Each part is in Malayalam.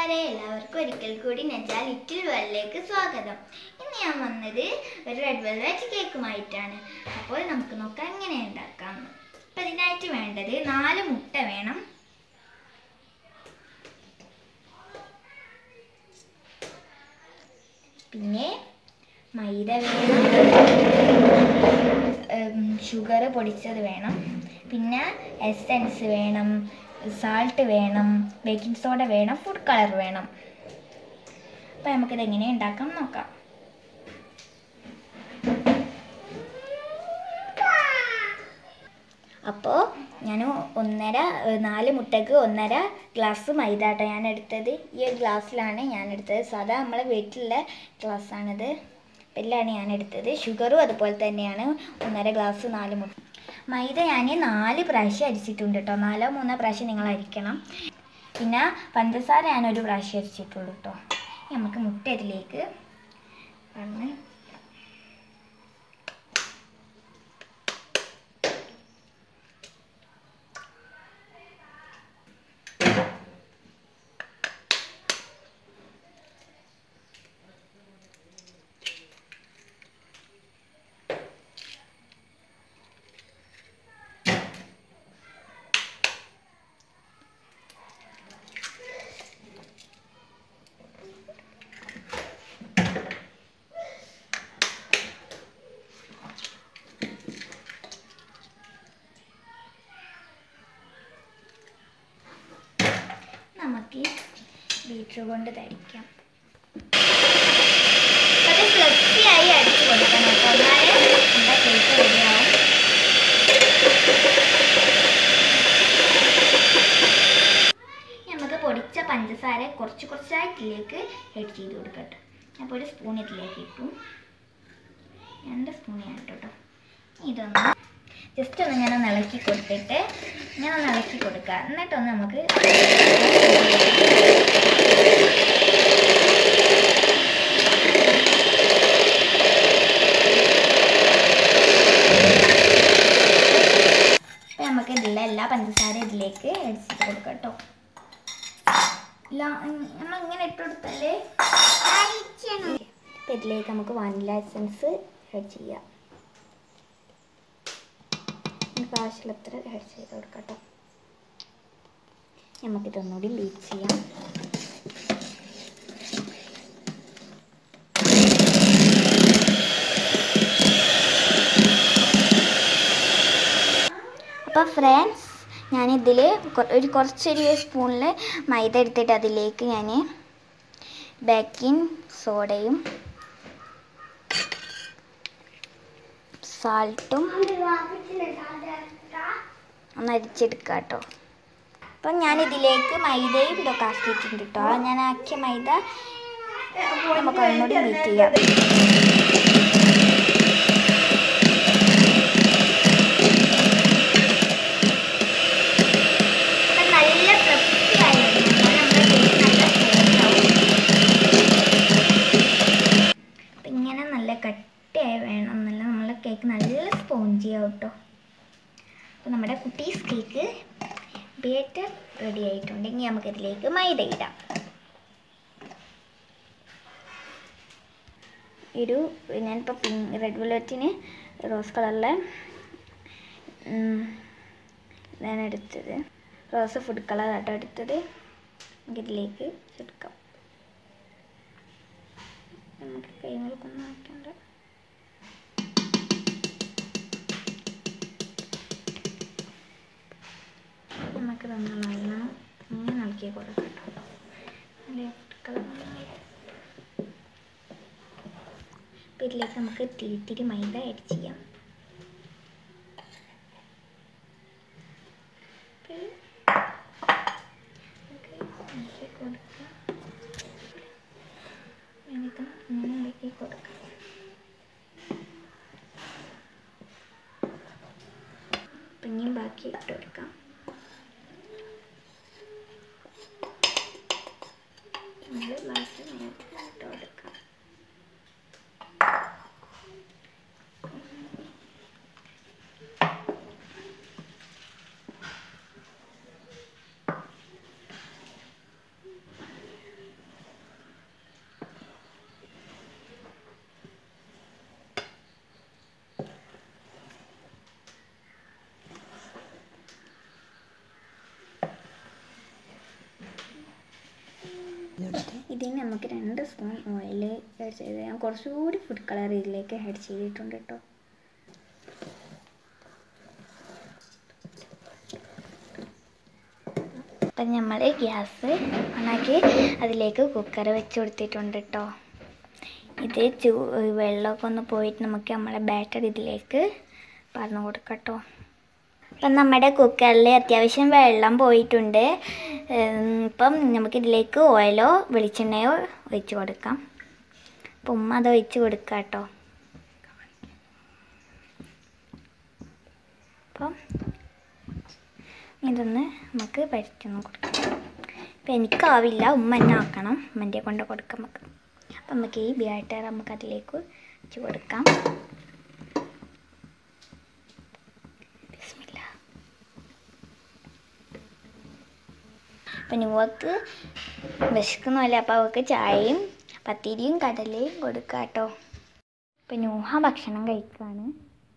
കൂട്ടുകാരെ എല്ലാവർക്കും ഒരിക്കൽ കൂടി നെജാ ലിറ്റിൽ വേൾഡിലേക്ക് സ്വാഗതം ഇന്ന് ഞാൻ വന്നത് ഒരു റെഡ് വെൽവെറ്റ് കേക്കുമായിട്ടാണ് അപ്പോൾ നമുക്ക് നോക്കാം എങ്ങനെ ഉണ്ടാക്കാം അപ്പം ഇതിനായിട്ട് വേണ്ടത് നാല് മുട്ട വേണം പിന്നെ മൈദ വേണം ഷുഗർ പൊടിച്ചത് വേണം പിന്നെ എസൻസ് വേണം സാൾട്ട് വേണം ബേക്കിംഗ് സോഡ വേണം ഫുഡ് കളർ വേണം അപ്പോൾ നമുക്കിത് എങ്ങനെ ഉണ്ടാക്കാം നോക്കാം അപ്പോൾ ഞാൻ ഒന്നര ഏഹ് നാല് മുട്ടക്ക് ഒന്നര ഗ്ലാസ് മൈദ കേട്ടോ ഞാൻ എടുത്തത് ഈ ഒരു ഗ്ലാസ്സിലാണ് ഞാൻ എടുത്തത് സാധാ നമ്മളെ വീട്ടിലുള്ള ഗ്ലാസ്സാണിത് എല്ലാം ഞാൻ എടുത്തത് ഷുഗറും അതുപോലെ തന്നെയാണ് ഒന്നര ഗ്ലാസ് നാല് മുട്ട മൈദ ഞാൻ നാല് പ്രാവശ്യം അരിച്ചിട്ടുണ്ട് കേട്ടോ നാലോ മൂന്നോ പ്രാവശ്യം നിങ്ങൾ അരിക്കണം പിന്നെ പഞ്ചസാര ഞാൻ ഒരു പ്രാവശ്യം അരിച്ചിട്ടുള്ളൂ കേട്ടോ ഇനി നമുക്ക് മുട്ട ഇതിലേക്ക് വന്ന് നമുക്ക് ബീറ്റർ കൊണ്ട് തടിക്കാം അത് ഫ്ലഫിയായി അടിച്ചു കൊടുക്കണം കേട്ടോ എന്നാലേ നമ്മുടെ കേക്ക് റെഡിയാവും നമുക്ക് പൊടിച്ച പഞ്ചസാര കുറച്ച് കുറച്ചായിട്ട് ഇതിലേക്ക് ആഡ് ചെയ്ത് കൊടുക്കട്ടെ അപ്പോൾ ഒരു സ്പൂൺ ഇതിലേക്ക് ഇട്ടു രണ്ട് സ്പൂൺ ഞാൻ ഇട്ടു കേട്ടോ ഇതൊന്ന് ജസ്റ്റ് ഒന്ന് ഇങ്ങനെ ഒന്ന് ഇളക്കി കൊടുത്തിട്ട് ഇങ്ങനെ ഒന്ന് ഇളക്കി കൊടുക്കുക എന്നിട്ടൊന്ന് നമുക്ക് അപ്പം നമുക്ക് ഇതിലുള്ള എല്ലാ പഞ്ചസാര ഇതിലേക്ക് അടിച്ചിട്ട് കൊടുക്കാം കേട്ടോ ഇല്ല നമ്മൾ ഇങ്ങനെ ഇട്ട് കൊടുത്താലേ അപ്പം ഇതിലേക്ക് നമുക്ക് വാനില എസൻസ് ആഡ് ചെയ്യാം നമുക്ക് ആവശ്യമുള്ളത്ര ആഡ് ചെയ്ത് കൊടുക്കാം കേട്ടോ നമുക്കിതൊന്നുകൂടി ബീറ്റ് ചെയ്യാം അപ്പോൾ ഫ്രണ്ട്സ് ഞാനിതിൽ ഒരു കുറച്ചൊരു സ്പൂണിൽ മൈദ എടുത്തിട്ട് അതിലേക്ക് ഞാൻ ബേക്കിംഗ് സോഡയും സാൾട്ടും ഒന്ന് അരിച്ചെടുക്കുക കേട്ടോ അപ്പം ഞാനിതിലേക്ക് മൈദയും ഇതൊക്കെ ആക്കിയിട്ടുണ്ട് കേട്ടോ ഞാൻ ആക്കിയ മൈദ നമുക്ക് ഒന്നുകൂടി ബീറ്റ് ചെയ്യാം അപ്പം നല്ല തൃപ്തിയായി അപ്പം ഇങ്ങനെ നല്ല കട്ടിയായി വേണം എന്നല്ല നമ്മളെ കേക്ക് നല്ല സ്പോഞ്ചി ആവും കേട്ടോ അപ്പോൾ നമ്മുടെ കുട്ടീസ് കേക്ക് ബേറ്റർ റെഡി ആയിട്ടുണ്ടെങ്കിൽ നമുക്കിതിലേക്ക് മൈദ ഇടാം ഒരു ഞാനിപ്പോൾ പിങ്ക് റെഡ് വെല്ലറ്റിന് റോസ് കളറിലെ ഇതാണ് എടുത്തത് റോസ് ഫുഡ് കളർ ആട്ടോ എടുത്തത് നമുക്കിതിലേക്ക് എടുക്കാം നമുക്ക് കൈകൾക്കൊന്നും ആക്കണ്ട നമുക്ക് തന്നെ നല്ല ഇങ്ങനെ ഇളക്കി കൊടുക്കട്ടോ നല്ല ഫുഡ് കളർ അപ്പം ഇതിലേക്ക് നമുക്ക് തിരി തിരി മൈദ ആഡ് ചെയ്യാം ഇളക്കി കൊടുക്കാം എന്നിട്ട് ഇങ്ങനെ ഇളക്കി കൊടുക്കാം പിന്നെയും ബാക്കി ഇട്ട് കൊടുക്കാം നമ്മൾ ബാക്കി നേരത്തെ ഇട്ട് കൊടുക്കാം ഇതിന് നമുക്ക് രണ്ട് സ്പൂൺ ഓയിൽ ആഡ് ചെയ്ത് ഞാൻ കുറച്ചുകൂടി ഫുഡ് കളർ ഇതിലേക്ക് ആഡ് ചെയ്തിട്ടുണ്ട് കേട്ടോ അപ്പം നമ്മൾ ഗ്യാസ് ഓണാക്കി അതിലേക്ക് കുക്കർ വെച്ച് കൊടുത്തിട്ടുണ്ട് കേട്ടോ ഇത് ചൂ വെള്ളമൊക്കെ ഒന്ന് പോയിട്ട് നമുക്ക് നമ്മളെ ബാറ്റർ ഇതിലേക്ക് പറഞ്ഞു കൊടുക്കാം കേട്ടോ അപ്പം നമ്മുടെ കുക്കറിൽ അത്യാവശ്യം വെള്ളം പോയിട്ടുണ്ട് ഉം, ഇപ്പം നമുക്കിതിലേക്ക് ഓയിലോ വെളിച്ചെണ്ണയോ ഒഴിച്ച് കൊടുക്കാം അപ്പം ഉമ്മ അത് ഒഴിച്ച് കൊടുക്കാം കേട്ടോ അപ്പം ഇതൊന്ന് നമുക്ക് പരിച്ചൊന്ന് കൊടുക്കാം അപ്പം എനിക്കാവില്ല ഉമ്മ എന്നെ ആക്കണം ഉമ്മൻ്റെ കൊണ്ട് കൊടുക്കാം നമുക്ക് അപ്പം നമുക്ക് ഈ ബിയാട്ടർ നമുക്ക് അതിലേക്ക് വെച്ച് കൊടുക്കാം ബിസ്മില്ല അപ്പം നിങ്ങൾക്ക് വിശക്കുന്നില്ല അപ്പോൾ അവൾക്ക് ചായയും പത്തിരിയും കടലയും കൊടുക്കാം കേട്ടോ അപ്പം നൂഹ ഭക്ഷണം കഴിക്കുകയാണ്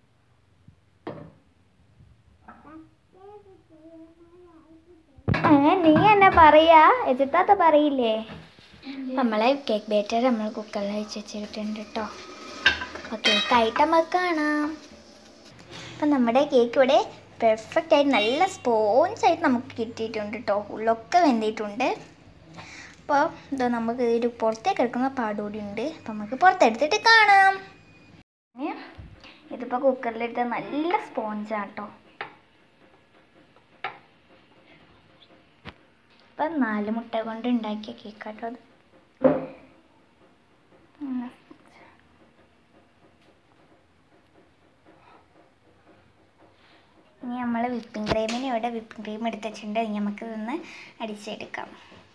ഏ, നീ എന്നെ പറയാ എതിർത്താത്ത പറയില്ലേ നമ്മളെ കേക്ക് ബേറ്റർ നമ്മൾ കുക്കറിൽ വെച്ച് വെച്ചിട്ടുണ്ട് കേട്ടോ അപ്പോൾ കേക്കായിട്ട് നമുക്ക് കാണാം അപ്പം നമ്മുടെ കേക്ക് ഇവിടെ പെർഫെക്റ്റ് ആയിട്ട് നല്ല സ്പോഞ്ച് ആയിട്ട് നമുക്ക് കിട്ടിയിട്ടുണ്ട് കേട്ടോ ഉള്ളൊക്കെ വെന്തിട്ടുണ്ട് അപ്പോൾ ഇത് നമുക്ക് ഒരു പുറത്തേക്ക് എടുക്കുന്ന പാടുകൂടി ഉണ്ട് അപ്പം നമുക്ക് പുറത്തെടുത്തിട്ട് കാണാം ഇനി ഇതിപ്പോൾ കുക്കറിലിട്ട് നല്ല സ്പോഞ്ചാണ് കേട്ടോ ഇപ്പം നാല് മുട്ട കൊണ്ട് ഉണ്ടാക്കിയ കേക്കാട്ടോ അത് ഉം. ഇനി നമ്മൾ വിപ്പിംഗ് ക്രീമിന് ഇവിടെ വിപ്പിംഗ് ക്രീം എടുത്ത് വെച്ചിട്ടുണ്ട് ഇനി നമുക്ക് ഇതൊന്ന് അടിച്ചെടുക്കാം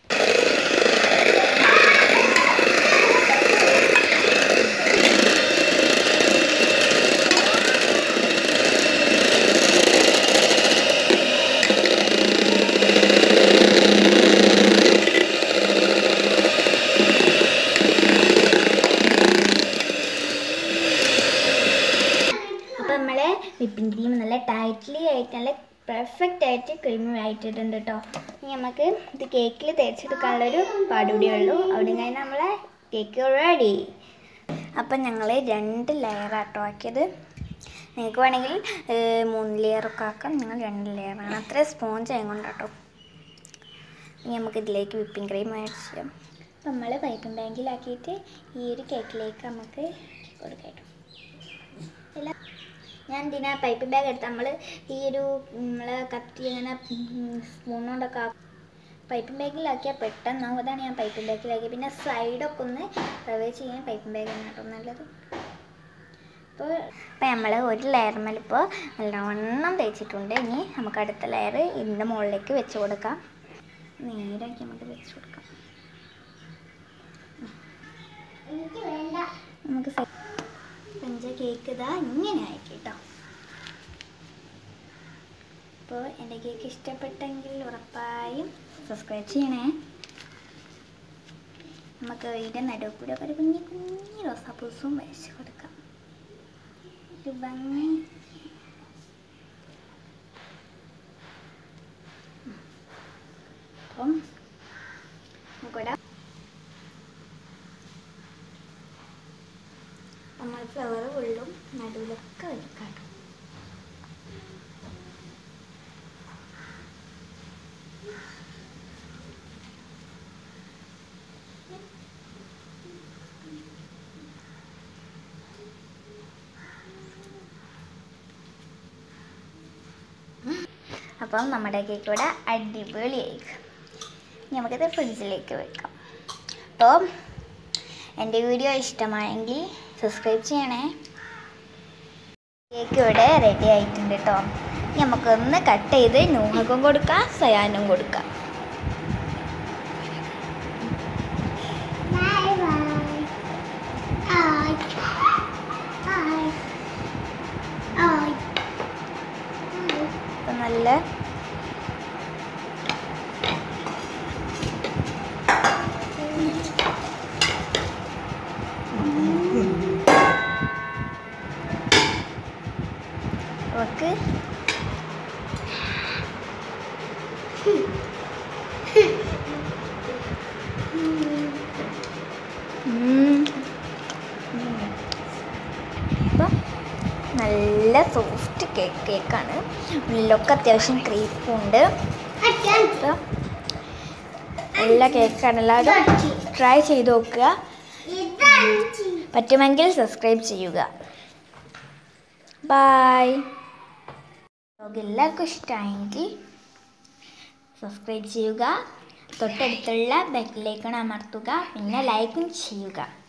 അപ്പോൾ നമ്മളെ വിപ്പിംഗ് ക്രീം നല്ല ടൈറ്റ്ലി ആയിട്ട് നല്ല പെർഫെക്റ്റ് ആയിട്ട് ക്രീം ആയിട്ടിട്ടുണ്ട് കേട്ടോ ഇനി നമുക്ക് ഇത് കേക്കിൽ തേച്ചെടുക്കാനുള്ളൊരു പാടുകൂടിയേ ഉള്ളൂ അവിടെ കഴിഞ്ഞ് നമ്മളെ കേക്ക് റെഡി അപ്പം ഞങ്ങൾ രണ്ട് ലെയറാട്ടോ ആക്കിയത് നിങ്ങൾക്ക് വേണമെങ്കിൽ ഏഹ്, മൂന്ന് ലെയറൊക്കെ ആക്കാം ഞങ്ങൾ രണ്ട് ലെയറാണ് അത്ര സ്പോഞ്ച് ആയത് കൊണ്ടാട്ടോ ഇനി നമുക്ക് ഇതിലേക്ക് വിപ്പിംഗ് ക്രീം ആഡ് ചെയ്യാം അപ്പം നമ്മൾ പൈപ്പിംഗ് ബാങ്കിലാക്കിയിട്ട് ഈ ഒരു കേക്കിലേക്ക് നമുക്ക് കൊടുക്കാം കേട്ടോ എല്ലാ ഞാൻ എന്തിനാ പൈപ്പ് ബാഗ് എടുത്ത് നമ്മൾ ഈ ഒരു നമ്മളെ കത്തി അങ്ങനെ സ്പൂൺ കൊണ്ടൊക്കെ പൈപ്പ് ബാഗിലാക്കിയാൽ പെട്ടെന്നാവും അതാണ് ഞാൻ പൈപ്പ് ബാഗിലാക്കി പിന്നെ സൈഡൊക്കെ ഒന്ന് റവേ ചെയ്യാൻ പൈപ്പ് ബാഗ് കേട്ടോ നല്ലത് അപ്പോൾ ഇപ്പം നമ്മൾ ഒരു ലെയർ മേലിപ്പോൾ നല്ലവണ്ണം തേച്ചിട്ടുണ്ട് ഇനി നമുക്ക് അടുത്ത ലെയർ ഇതിൻ്റെ മുകളിലേക്ക് വെച്ച് കൊടുക്കാം നേരാക്കി നമുക്ക് വെച്ച് കൊടുക്കാം നമുക്ക് പഞ്ച കേക്ക് ഇതാ ഇങ്ങനെ ആക്കി കേട്ടോ അപ്പോൾ എൻ്റെ കേക്ക് ഇഷ്ടപ്പെട്ടെങ്കിൽ ഉറപ്പായും സബ്സ്ക്രൈബ് ചെയ്യണേ നമുക്ക് ഇതിൻ്റെ നടുവ് കൂടെ ഒരു കുഞ്ഞി കുഞ്ഞി റോസാപ്പൂസും വെച്ച് കൊടുക്കാം ഒരു ഭംഗി അപ്പം നമുക്കിവിടെ നമ്മൾ ഫ്ലവർ ഉള്ളും നടുവിലൊക്കെ വെക്കാം അപ്പം നമ്മുടെ കേക്ക് ഇവിടെ അടിപൊളിയായി ഇനി നമുക്കിത് ഫ്രിഡ്ജിലേക്ക് വെക്കാം അപ്പോൾ എൻ്റെ വീഡിയോ ഇഷ്ടമായെങ്കിൽ സബ്സ്ക്രൈബ് ചെയ്യണേ കേക്ക് ഇവിടെ റെഡി ആയിട്ടുണ്ട് കേട്ടോ ഇനി നമുക്കൊന്ന് കട്ട് ചെയ്ത് നൂഹക്കും കൊടുക്കാം സയാനും കൊടുക്കാം ഇപ്പം നല്ല അവക്ക് അപ്പം നല്ല സോഫ്റ്റ് കേക്ക് കേക്കാണ് ഉള്ളിലൊക്കെ അത്യാവശ്യം ക്രീപ്പും ഉണ്ട് അപ്പം നല്ല കേക്കാണ് എല്ലാവരും ട്രൈ ചെയ്ത് നോക്കുക പറ്റുമെങ്കിൽ സബ്സ്ക്രൈബ് ചെയ്യുക ബായ് വ്ലോഗ് എല്ലാവർക്കും ഇഷ്ടമായെങ്കിൽ സബ്സ്ക്രൈബ് ചെയ്യുക തൊട്ടടുത്തുള്ള ബെല്ലിലേക്കാണ് അമർത്തുക പിന്നെ ലൈക്കും ചെയ്യുക